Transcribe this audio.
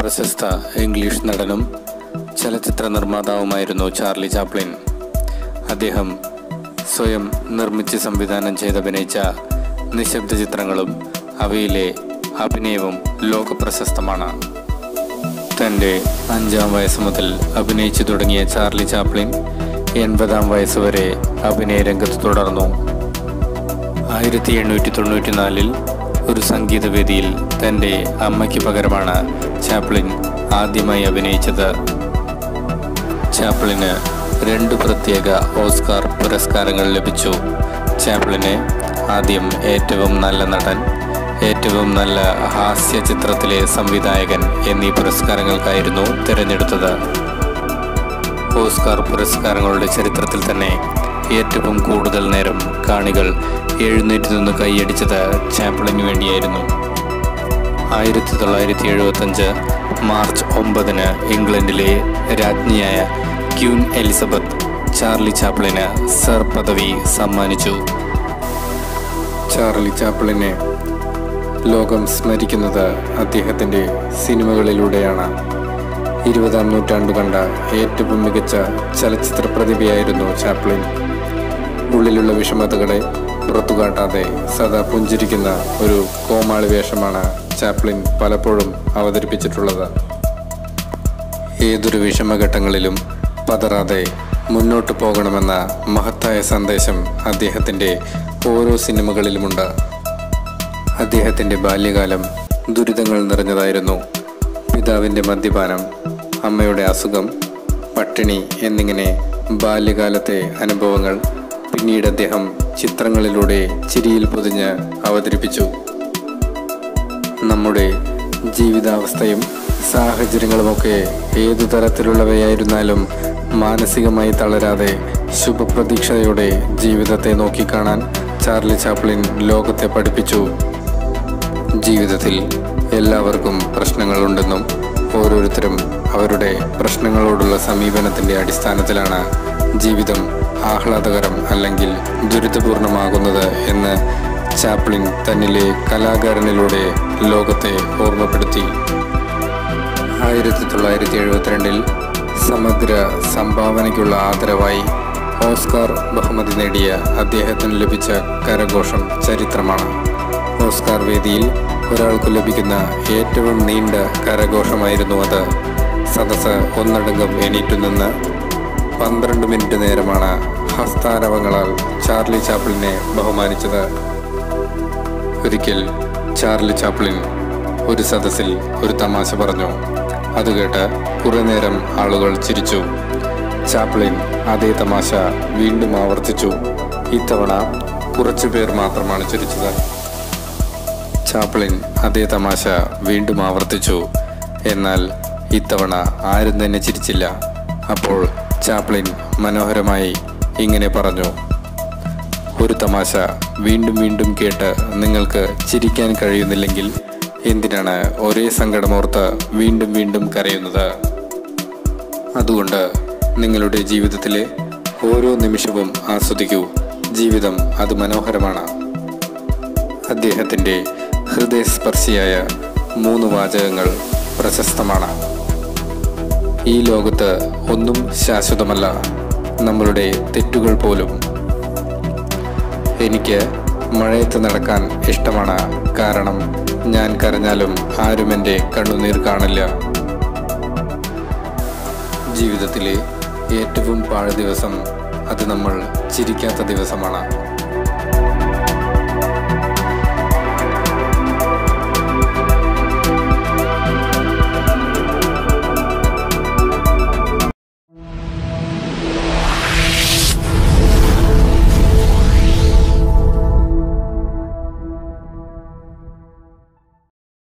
പ്രശസ്ത ഇംഗ്ലീഷ് നടനും ചലച്ചിത്ര നിർമ്മാതാവുമായിരുന്നു ചാർലി ചാപ്ലിൻ അദ്ദേഹം സ്വയം നിർമ്മിച്ച് സംവിധാനം ചെയ്തഭിനയിച്ച നിശബ്ദ ചിത്രങ്ങളും അവയിലെ അഭിനയവും ലോകപ്രശസ്തമാണ് തൻ്റെ അഞ്ചാം വയസ്സ് മുതൽ അഭിനയിച്ചു തുടങ്ങിയ ചാർലി ചാപ്ലിൻ എൺപതാം വയസ്സ് വരെ അഭിനയ രംഗത്ത് തുടർന്നു ആയിരത്തി എണ്ണൂറ്റി തൊണ്ണൂറ്റിനാലിൽ ഒരു സംഗീതവേദിയിൽ തൻ്റെ അമ്മയ്ക്ക് പകരമാണ് ചാപ്ലിൻ ആദ്യമായി അഭിനയിച്ചത് ചാപ്ലിന് രണ്ട് പ്രത്യേക ഓസ്കാർ പുരസ്കാരങ്ങൾ ലഭിച്ചു ചാപ്ലിന് ആദ്യം ഏറ്റവും നല്ല നടൻ ഏറ്റവും നല്ല ഹാസ്യ ചിത്രത്തിലെ സംവിധായകൻ എന്നീ പുരസ്കാരങ്ങൾക്കായിരുന്നു തിരഞ്ഞെടുത്തത് ഓസ്കാർ പുരസ്കാരങ്ങളുടെ ചരിത്രത്തിൽ തന്നെ ഏറ്റവും കൂടുതൽ നേരം കാണികൾ എഴുന്നേറ്റ് നിന്ന് കൈയടിച്ചത് ചാപ്ലിന് വേണ്ടിയായിരുന്നു ആയിരത്തി തൊള്ളായിരത്തി എഴുപത്തഞ്ച് മാർച്ച് ഒമ്പതിന് ഇംഗ്ലണ്ടിലെ രാജ്ഞിയായ ക്യൂൻ എലിസബത്ത് ചാർലി ചാപ്ലിന് സർ പദവി സമ്മാനിച്ചു ചാർലി ചാപ്ലിനെ ലോകം സ്മരിക്കുന്നത് അദ്ദേഹത്തിൻ്റെ സിനിമകളിലൂടെയാണ് ഇരുപതാം നൂറ്റാണ്ട് കണ്ട ഏറ്റവും മികച്ച ചലച്ചിത്ര പ്രതിഭയായിരുന്നു ചാപ്ലിൻ ഉള്ളിലുള്ള വിഷമതകളെ പുറത്തുകാട്ടാതെ സദാ പുഞ്ചിരിക്കുന്ന ഒരു കോമാളി വേഷമാണ് ചാപ്ലിൻ പലപ്പോഴും അവതരിപ്പിച്ചിട്ടുള്ളത് ഏതൊരു വിഷമഘട്ടങ്ങളിലും പതറാതെ മുന്നോട്ട് പോകണമെന്ന മഹത്തായ സന്ദേശം അദ്ദേഹത്തിൻ്റെ ഓരോ സിനിമകളിലുമുണ്ട് അദ്ദേഹത്തിൻ്റെ ബാല്യകാലം ദുരിതങ്ങൾ നിറഞ്ഞതായിരുന്നു പിതാവിൻ്റെ മദ്യപാനം അമ്മയുടെ അസുഖം പട്ടിണി എന്നിങ്ങനെ ബാല്യകാലത്തെ അനുഭവങ്ങൾ പിന്നീട് അദ്ദേഹം ചിത്രങ്ങളിലൂടെ ചിരിയിൽ പൊതിഞ്ഞ് അവതരിപ്പിച്ചു നമ്മുടെ ജീവിതാവസ്ഥയും സാഹചര്യങ്ങളുമൊക്കെ ഏതു തരത്തിലുള്ളവയായിരുന്നാലും മാനസികമായി തളരാതെ ശുഭപ്രതീക്ഷയോടെ ജീവിതത്തെ നോക്കിക്കാണാൻ ചാർലി ചാപ്ലിൻ ലോകത്തെ പഠിപ്പിച്ചു ജീവിതത്തിൽ എല്ലാവർക്കും പ്രശ്നങ്ങളുണ്ടെന്നും ഓരോരുത്തരും അവരുടെ പ്രശ്നങ്ങളോടുള്ള സമീപനത്തിൻ്റെ അടിസ്ഥാനത്തിലാണ് ജീവിതം ആഹ്ലാദകരം അല്ലെങ്കിൽ ദുരിതപൂർണമാകുന്നത് എന്ന് ചാപ്ലിൻ തന്നിലെ കലാകാരനിലൂടെ ലോകത്തെ ഓർമ്മപ്പെടുത്തി ആയിരത്തി തൊള്ളായിരത്തി എഴുപത്തിരണ്ടിൽ സമഗ്ര സംഭാവനയ്ക്കുള്ള ആദരവായി ഓസ്കാർ ബഹുമതി നേടിയ അദ്ദേഹത്തിന് ലഭിച്ച കരഘോഷം ചരിത്രമാണ് ഓസ്കാർ വേദിയിൽ ഒരാൾക്ക് ലഭിക്കുന്ന ഏറ്റവും നീണ്ട കരഘോഷമായിരുന്നു അത് സദസ് ഒന്നടങ്കം എണീറ്റു നിന്ന് പന്ത്രണ്ട് മിനിറ്റ് നേരമാണ് ഹസ്താരവങ്ങളാൽ ചാർലി ചാപ്ലിനെ ബഹുമാനിച്ചത് ഒരിക്കൽ ചാർലി ചാപ്ലിൻ ഒരു സദസ്സിൽ ഒരു തമാശ പറഞ്ഞു അത് കേട്ട് കുറെ നേരം ആളുകൾ ചിരിച്ചു ചാപ്ലിൻ അതേ തമാശ വീണ്ടും ആവർത്തിച്ചു ഇത്തവണ കുറച്ചു പേർ മാത്രമാണ് ചിരിച്ചത് ചാപ്ലിൻ അതേ തമാശ വീണ്ടും ആവർത്തിച്ചു എന്നാൽ ഇത്തവണ ആരും തന്നെ ചിരിച്ചില്ല അപ്പോൾ ചാപ്ലിൻ മനോഹരമായി ഇങ്ങനെ പറഞ്ഞു ഒരു തമാശ വീണ്ടും വീണ്ടും കേട്ട് നിങ്ങൾക്ക് ചിരിക്കാൻ കഴിയുന്നില്ലെങ്കിൽ എന്തിനാണ് ഒരേ സങ്കടമോർത്ത് വീണ്ടും വീണ്ടും കരയുന്നത് അതുകൊണ്ട് നിങ്ങളുടെ ജീവിതത്തിലെ ഓരോ നിമിഷവും ആസ്വദിക്കൂ ജീവിതം അത് മനോഹരമാണ് അദ്ദേഹത്തിൻ്റെ ഹൃദയസ്പർശിയായ മൂന്ന് വാചകങ്ങൾ പ്രശസ്തമാണ് ഈ ലോകത്ത് ഒന്നും ശാശ്വതമല്ല നമ്മളുടെ തെറ്റുകൾ പോലും എനിക്ക് മഴയത്ത് നടക്കാൻ ഇഷ്ടമാണ് കാരണം ഞാൻ കരഞ്ഞാലും ആരും എൻ്റെ കണ്ണുനീർ കാണില്ല ജീവിതത്തിലെ ഏറ്റവും പാഴ് ദിവസം അത് നമ്മൾ ചിരിക്കാത്ത ദിവസമാണ്